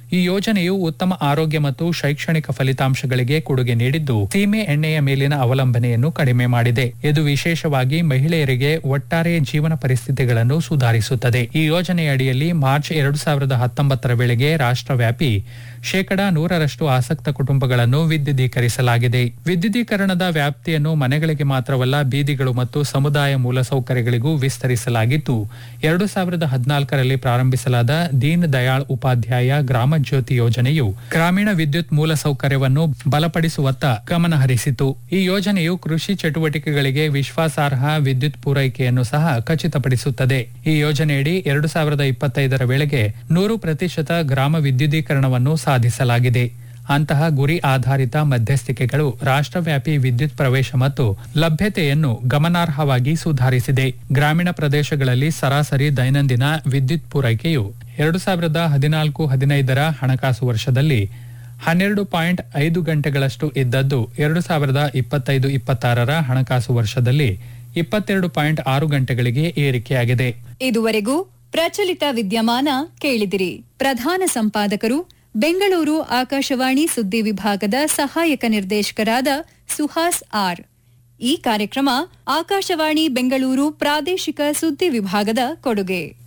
ಈ ಯೋಜನೆಯು ಉತ್ತಮ ಆರೋಗ್ಯ ಮತ್ತು ಶೈಕ್ಷಣಿಕ ಫಲಿತಾಂಶಗಳಿಗೆ ಕೊಡುಗೆ ನೀಡಿದ್ದು ಸೀಮೆ ಎಣ್ಣೆಯ ಮೇಲಿನ ಅವಲಂಬನೆಯನ್ನು ಕಡಿಮೆ ಮಾಡಿದೆ ಇದು ವಿಶೇಷವಾಗಿ ಮಹಿಳೆಯರಿಗೆ ಒಟ್ಟಾರೆ ಜೀವನ ಪರಿಸ್ಥಿತಿಗಳನ್ನು ಸುಧಾರಿಸುತ್ತದೆ ಈ ಯೋಜನೆಯಡಿಯಲ್ಲಿ ಮಾರ್ಚ್ ಎರಡು ಸಾವಿರದ ಹತ್ತೊಂಬತ್ತರ ವೇಳೆಗೆ ರಾಷ್ಟ್ರವ್ಯಾಪಿ ಶೇಕಡಾ ನೂರರಷ್ಟು ಆಸಕ್ತ ಕುಟುಂಬಗಳನ್ನು ವಿದ್ಯುದೀಕರಿಸಲಾಗಿದೆ ವಿದ್ಯುದೀಕರಣದ ವ್ಯಾಪ್ತಿಯನ್ನು ಮನೆಗಳಿಗೆ ಮಾತ್ರವಲ್ಲ ಬೀದಿಗಳು ಮತ್ತು ಸಮುದಾಯ ಮೂಲಸೌಕರ್ಯಗಳಿಗೂ ವಿಸ್ತರಿಸಲಾಗಿದ್ದು ಎರಡು ಸಾವಿರದ ಹದಿನಾಲ್ಕರಲ್ಲಿ ಪ್ರಾರಂಭಿಸಲಾದ ದೀನ್ ದಯಾಳ್ ಉಪಾಧ್ಯಾಯ ಗ್ರಾಮ ಜ್ಯೋತಿ ಯೋಜನೆಯು ಗ್ರಾಮೀಣ ವಿದ್ಯುತ್ ಮೂಲಸೌಕರ್ಯವನ್ನು ಬಲಪಡಿಸುವತ್ತ ಗಮನ ಹರಿಸಿತು ಈ ಯೋಜನೆಯು ಕೃಷಿ ಚಟುವಟಿಕೆಗಳಿಗೆ ವಿಶ್ವಾಸಾರ್ಹ ವಿದ್ಯುತ್ ಪೂರೈಕೆಯನ್ನು ಸಹ ಖಚಿತಪಡಿಸುತ್ತದೆ ಈ ಯೋಜನೆಯಡಿ ಎರಡು ಸಾವಿರದ ಇಪ್ಪತ್ತೈದರ ವೇಳೆಗೆ ನೂರು ಪ್ರತಿಶತ ಗ್ರಾಮ ವಿದ್ಯುದೀಕರಣವನ್ನು ಸಾಧಿಸಲಾಗಿದೆ ಅಂತಹ ಗುರಿ ಆಧಾರಿತ ಮಧ್ಯಸ್ಥಿಕೆಗಳು ರಾಷ್ಟ್ರವ್ಯಾಪಿ ವಿದ್ಯುತ್ ಪ್ರವೇಶ ಮತ್ತು ಲಭ್ಯತೆಯನ್ನು ಗಮನಾರ್ಹವಾಗಿ ಸುಧಾರಿಸಿದೆ ಗ್ರಾಮೀಣ ಪ್ರದೇಶಗಳಲ್ಲಿ ಸರಾಸರಿ ದೈನಂದಿನ ವಿದ್ಯುತ್ ಪೂರೈಕೆಯು ಎರಡು ಸಾವಿರದ ಹದಿನಾಲ್ಕು ಹದಿನೈದರ ಹಣಕಾಸು ವರ್ಷದಲ್ಲಿ ಹನ್ನೆರಡು ಪಾಯಿಂಟ್ ಐದು ಗಂಟೆಗಳಷ್ಟು ಇದ್ದದ್ದು ಎರಡು ಸಾವಿರದ ಇಪ್ಪತ್ತೈದು ಇಪ್ಪತ್ತಾರರ ಹಣಕಾಸು ವರ್ಷದಲ್ಲಿ ಇಪ್ಪತ್ತೆರಡು ಪಾಯಿಂಟ್ ಆರು ಗಂಟೆಗಳಿಗೆ ಏರಿಕೆಯಾಗಿದೆ ಇದುವರೆಗೂ ಪ್ರಚಲಿತ ವಿದ್ಯಮಾನ ಕೇಳಿದಿರಿ ಪ್ರಧಾನ ಸಂಪಾದಕರು ಬೆಂಗಳೂರು ಆಕಾಶವಾಣಿ ಸುದ್ದಿ ವಿಭಾಗದ ಸಹಾಯಕ ನಿರ್ದೇಶಕರಾದ ಸುಹಾಸ್ ಆರ್ ಈ ಕಾರ್ಯಕ್ರಮ ಆಕಾಶವಾಣಿ ಬೆಂಗಳೂರು ಪ್ರಾದೇಶಿಕ ಸುದ್ದಿ ವಿಭಾಗದ ಕೊಡುಗೆ